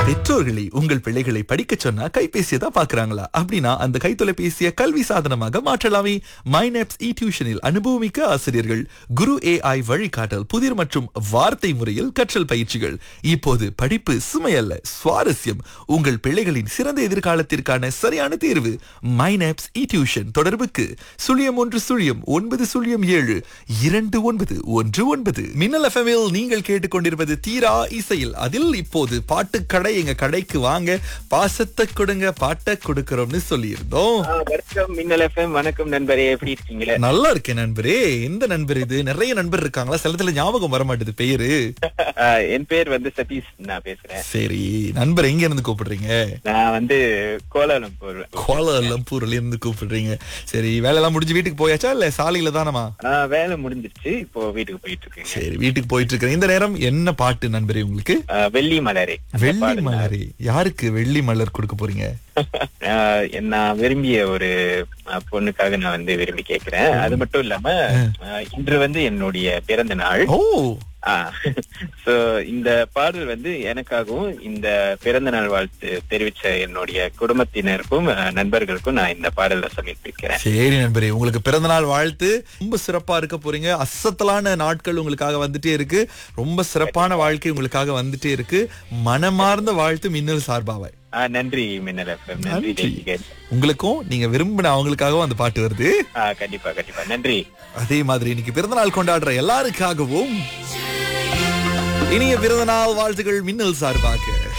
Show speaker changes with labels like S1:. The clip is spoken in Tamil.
S1: பெற்றோர்களை உங்கள் பிள்ளைகளை படிக்க சொன்னா கைபேசியை தான் பாக்குறாங்களா அப்படின்னா அந்த கைத்தொலைபேசியை கல்வி சாதனமாக மாற்றலாமே மைனப்ஸ் இ டியூஷனில் அனுபவமிக்க ஆசிரியர்கள் குரு ஏஐ வழிகாட்டல் புதிர் மற்றும் வார்த்தை முறையில் கற்றல் பயிற்சிகள் இப்போது படிப்பு சுமையல்ல சுவாரஸ்யம் உங்கள் பிள்ளைகளின் சிறந்த எதிர்காலத்திற்கான சரியான தேர்வு மைனப்ஸ் இ டியூஷன் தொடர்புக்கு சுழியம் ஒன்று சுழியம் ஒன்பது சுழியம் ஏழு இரண்டு ஒன்பது ஒன்று ஒன்பது மின்னல் எஃப்எம்இல் நீங்கள் கேட்டுக்கொண்டிருப்பது தீரா இசையில் அதில் இப்போது பாட்டுக்கடை எங்க கடைக்கு வாங்க பாசத்தை கொடுங்க பாட்டை கொடுக்கறோம்னு சொல்லியிருந்தோம்
S2: ஆ, வணக்கம் மின்னல் எஃப்எம் வணக்கம் நண்பரே எப்படி இருக்கீங்களே
S1: நல்லா இருக்கேன் நண்பரே எந்த நண்பர் இது நிறைய நண்பர் இருக்காங்களா சிலத்துல ஞாபகம் வர மாட்டேது பேரு
S2: ஆ, என் பேர் வந்து சதீஷ் நான் பேசுறேன்
S1: சரி நண்பர் எங்க இருந்து கூப்பிடுறீங்க
S2: நான் வந்து கோலாலம்பூர்
S1: கோலாலம்பூர்ல இருந்து கூப்பிடுறீங்க சரி வேலையெல்லாம் முடிஞ்சு வீட்டுக்கு போயாச்சா இல்ல சாலையில தானமா
S2: ஆ, வேலை முடிஞ்சிருச்சு இப்போ வீட்டுக்கு போயிட்டு இருக்கேங்க
S1: சரி வீட்டுக்கு போயிட்டு இருக்கிறேன் இந்த நேரம் என்ன பாட்டு நண்பரே உங்களுக்கு
S2: ஆ, வெள்ளி மலரே அந்த
S1: வெள்ளி
S2: பாடல்
S1: மலரே யாருக்கு வெள்ளி மலர் கொடுக்க போறீங்க
S2: ஆ, நான் விரும்பிய ஒரு ஆ, பொண்ணுக்காக நான் வந்து விரும்பி கேக்குறேன் அது மட்டும் இல்லாம ஆ, இன்று வந்து என்னுடைய பிறந்த நாள்
S1: ஓ
S2: சோ இந்த பாடல் வந்து எனக்காகவும் இந்த பிறந்த நாள் வாழ்த்து தெரிவிச்ச என்னுடைய குடும்பத்தினருக்கும் ஆ, நண்பர்களுக்கும் நான் இந்த பாடலை சமர்ப்பிக்கிறேன்
S1: சரி நண்பரே உங்களுக்கு பிறந்த நாள் வாழ்த்து ரொம்ப சிறப்பா இருக்க போறீங்க அசத்தலான நாட்கள் உங்களுக்காக வந்துட்டே இருக்கு ரொம்ப சிறப்பான வாழ்க்கை உங்களுக்காக வந்துட்டே இருக்கு மனமார்ந்த வாழ்த்து மின்னல் சார்பாவை
S2: ஆ, நன்றி மின்னல் எஃப்எம் நன்றி
S1: நன்றி.
S2: தேசிகன்
S1: உங்களுக்கும் நீங்க விரும்பின அவங்களுக்காகவும் அந்த பாட்டு வருது
S2: ஆ, கண்டிப்பா கண்டிப்பா நன்றி
S1: அதே மாதிரி இன்னைக்கு பிறந்த நாள் கொண்டாடுற எல்லாருக்காகவும் இனிய பிறந்த நாள் வாழ்த்துகள் மின்னல் சார்பாக